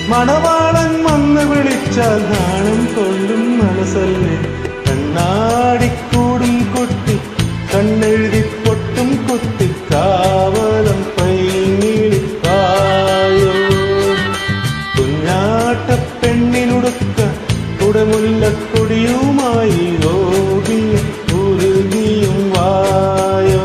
മണവാളൻ വന്ന് വിളിച്ചാൽ നാണം കൊള്ളും മനസ്സല്ലേ കണ്ണാടിക്കൂടും കൊട്ടി കണ്ണെഴുതി പൊട്ടും കുത്തി കാവലം പൈങ്ങിളിപ്പായോ കുഞ്ഞാട്ട പെണ്ണിനുടുക്ക കുടമുല്ലക്കൊടിയുമായി ലോകി ഉരുകിയും വായോ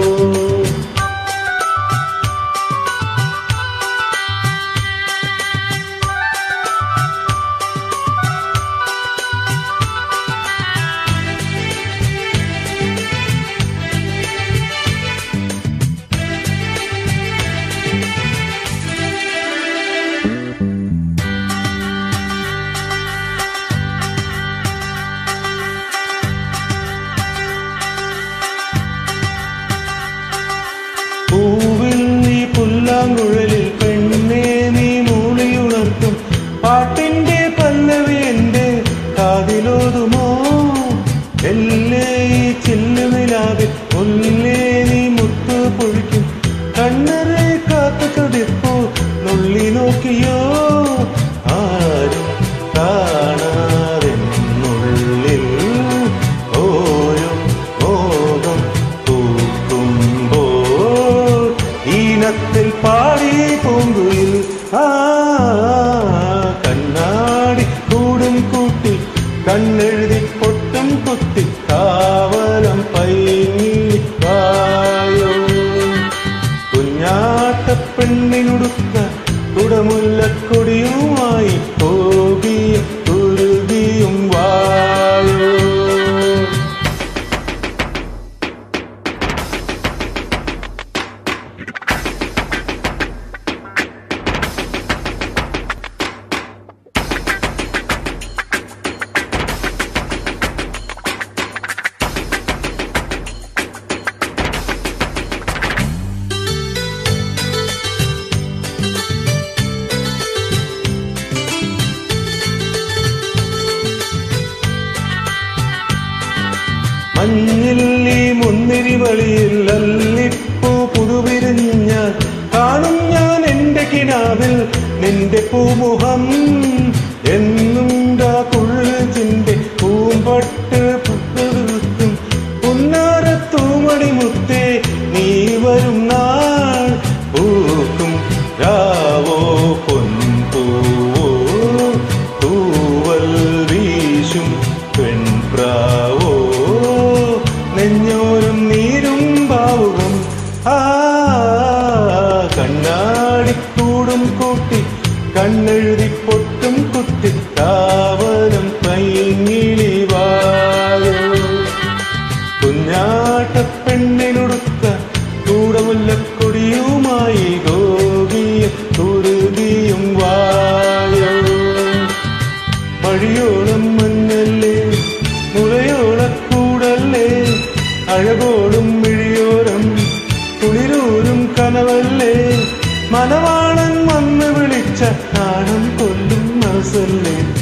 പൂവിൽ നീ പുല്ലാങ്കുഴലിൽ പെണ്ണെ നീ മൂളിയുണർത്തും പാട്ടിന്റെ പല്ലവി എന്റെ കാതിലോതുമോ എല്ലേ ഈ ചില്ലുനിലാവിൽ ഒല്ലേ നീ മുത്തു പൊഴിക്കും കണ്ണറെ കാത്തു കടിപ്പോ നുള്ളി നോക്കിയോ ആരും കാണാതെന്നുള്ളിൽ ഓരോ മോഹം പൂക്കുമ്പോൾ ഈനത്തിൽ പാടി പൂങ്കുയിൽ ആ കണ്ണാടി കൂടും കൂട്ടി കണ്ണെഴുതി പൊട്ടും കുത്തി കാവലം പൈങ്ങിളിക്കായോ കുഞ്ഞാട്ട പെണ്ണിനുടുക്ക കുടമുല്ലക്കൊടിയുമായി പോകിയും കുരുകിയും വായോ മഞ്ഞിൽ ഈ മുന്തിരി വഴിയിൽ അല്ലിപ്പൂ പുതുവിരിഞ്ഞാൽ കാണും ഞാൻ എന്റെ കിനാവിൽ നിന്റെ പൂമുഖം എന്നും കുള്ളിന്റെ പൂമ്പട്ട് പുത്തും പുന്നാരത്തൂമണി മുത്തേ നീ വരും നാൾ പൂക്കും രാവോ പൊൻപൂവോ തൂവൽ വീശും പെൺപ്രാവോ നെഞ്ഞോരും നീരും പാവുകം ആ കണ്ണാടിക്കൂടും കൂട്ടി കണ്ണെഴുതി പൊട്ടും കുത്തി കാവലം കൈങ്ങിളി വായോ കുഞ്ഞാട്ട പെണ്ണിനുടുക്ക കൂടമുല്ലക്കൊടിയുമായി ഗോപിയും തുരുകിയും വായോ വഴിയോളം മഞ്ഞല്ലേ മുളയോളക്കൂടല്ലേ അഴകോടും മിഴിയോരം കുളിരൂരും കനവല്ലേ മനവാളൻ വന്ന് വിളിച്ച നാണം കൊല്ലും മനസ്സല്ലേ